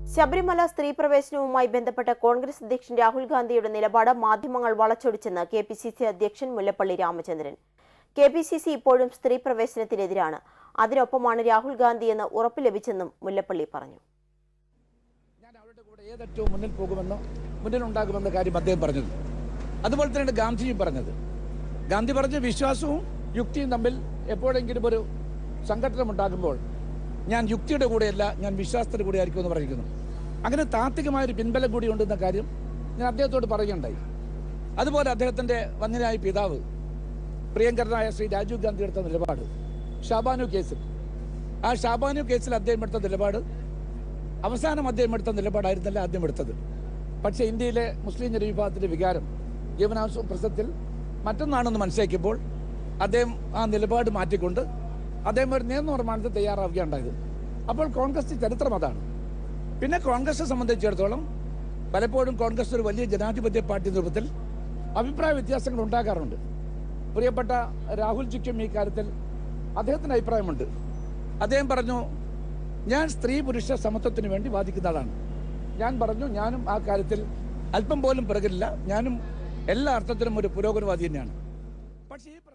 ശബരിമല സ്ത്രീ പ്രവേശനവുമായി ബന്ധപ്പെട്ട കോൺഗ്രസ് അധ്യക്ഷൻ രാഹുൽ ഗാന്ധിയുടെ നിലപാട് മാധ്യമങ്ങൾ വളച്ചൊടിച്ചെന്ന് കെ പി സി സി അധ്യക്ഷൻ Mullappally Ramachandran K P C C ഇപ്പോഴും സ്ത്രീ പ്രവേശനത്തിനെതിരാണ് അതിനൊപ്പമാണ് രാഹുൽ ഗാന്ധിയെന്ന് ഉറപ്പ് ലഭിച്ചെന്നും മുല്ലപ്പള്ളി പറഞ്ഞു ഞാൻ അവരുടെ കൂടെ ഏതറ്റവും മുന്നിൽ പോകുമെന്നോ മുന്നിലുണ്ടാകുമെന്ന കാര്യം അദ്ദേഹം പറഞ്ഞത് അതുപോലെ തന്നെയാണ് ഗാന്ധിയും പറഞ്ഞത് ഗാന്ധി പറഞ്ഞ വിശ്വാസവും യുക്തിയും തമ്മിൽ എപ്പോഴെങ്കിലും ഒരു സംഘടനം ഉണ്ടാകുമ്പോൾ ഞാൻ യുക്തിയുടെ കൂടെയല്ല ഞാൻ വിശ്വാസത്തിന്റെ കൂടെ ആയിരിക്കും എന്ന് പറഞ്ഞിരിക്കുന്നു അങ്ങനെ താത്വികമായ ഒരു പിൻബലം കൂടി ഉണ്ടെന്ന കാര്യം ഞാൻ അദ്ദേഹത്തോട് പറയുകയുണ്ടായി അതുപോലെ അദ്ദേഹത്തിന്റെ വന്യനായ പിതാവ് പ്രിയങ്കരനായ ശ്രീ രാജീവ് ഗാന്ധി എടുത്ത നിലപാട് ഷാബാനു കേസിൽ ആ ഷാബാനു കേസിൽ അദ്ദേഹം എടുത്ത നിലപാട് അവസാനം അദ്ദേഹം എടുത്ത നിലപാടായിരുന്നല്ല ആദ്യം എടുത്തത് പക്ഷേ ഇന്ത്യയിലെ മുസ്ലിം ജനവിഭാഗത്തിന്റെ വികാരം ജീവനാംശ പ്രസത്തിൽ മറ്റൊന്നാണെന്ന് മനസ്സിലാക്കിയപ്പോൾ അദ്ദേഹം ആ നിലപാട് മാറ്റിക്കൊണ്ട് അദ്ദേഹം ഒരു നിയമനിർമ്മാണത്തിൽ തയ്യാറാവുകയുണ്ടായത് അപ്പോൾ കോൺഗ്രസ് ചരിത്രം അതാണ് പിന്നെ കോൺഗ്രസിനെ സംബന്ധിച്ചിടത്തോളം പലപ്പോഴും കോൺഗ്രസ് ഒരു വലിയ ജനാധിപത്യ പാർട്ടി രൂപത്തിൽ അഭിപ്രായ വ്യത്യാസങ്ങൾ ഉണ്ടാകാറുണ്ട് പ്രിയപ്പെട്ട രാഹുൽ ജിക്കും ഈ കാര്യത്തിൽ അദ്ദേഹത്തിന് അഭിപ്രായമുണ്ട് അദ്ദേഹം പറഞ്ഞു ഞാൻ സ്ത്രീ പുരുഷ സമത്വത്തിന് വേണ്ടി വാദിക്കുന്ന ആളാണ് ഞാൻ പറഞ്ഞു ഞാനും ആ കാര്യത്തിൽ അല്പം പോലും പിറകില്ല ഞാനും എല്ലാ അർത്ഥത്തിലും ഒരു പുരോഗമനവാദി തന്നെയാണ് പക്ഷേ ഈ